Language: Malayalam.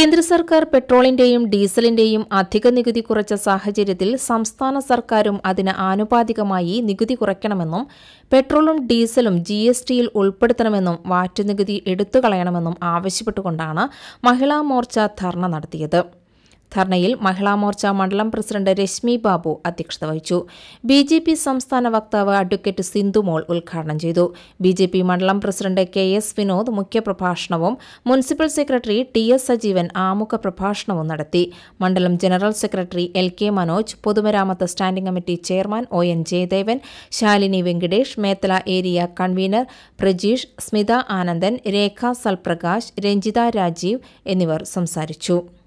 കേന്ദ്ര സർക്കാർ പെട്രോളിന്റെയും ഡീസലിന്റെയും അധിക നികുതി കുറച്ച സാഹചര്യത്തിൽ സംസ്ഥാന സർക്കാരും അതിന് ആനുപാതികമായി നികുതി കുറയ്ക്കണമെന്നും പെട്രോളും ഡീസലും ജി എസ് ടിയിൽ ഉൾപ്പെടുത്തണമെന്നും വാറ്റ് നികുതി എടുത്തുകളയണമെന്നും ആവശ്യപ്പെട്ടുകൊണ്ടാണ് മഹിളാ മോർച്ച ധർണ നടത്തിയത് ധർണയിൽ മഹിളാ മോർച്ച മണ്ഡലം പ്രസിഡന്റ് രശ്മി ബാബു അധ്യക്ഷത വഹിച്ചു ബി ജെ പി സംസ്ഥാന വക്താവ് അഡ്വക്കേറ്റ് സിന്ധുമോൾ ഉദ്ഘാടനം ചെയ്തു ബി ജെ പി മണ്ഡലം പ്രസിഡന്റ് കെ എസ് വിനോദ് മുഖ്യപ്രഭാഷണവും municipal secretary T S Sajeevan ആമുഖ പ്രഭാഷണവും നടത്തി മണ്ഡലം general secretary L K Manoj പൊതുമരാമത്ത് standing committee chairman O N Jayadevan Shalini Venkitesh Methala area convener Prajeesh Smitha Anandan Rekha Salprakash Ranjitha Rajeev എന്നിവർ സംസാരിച്ചു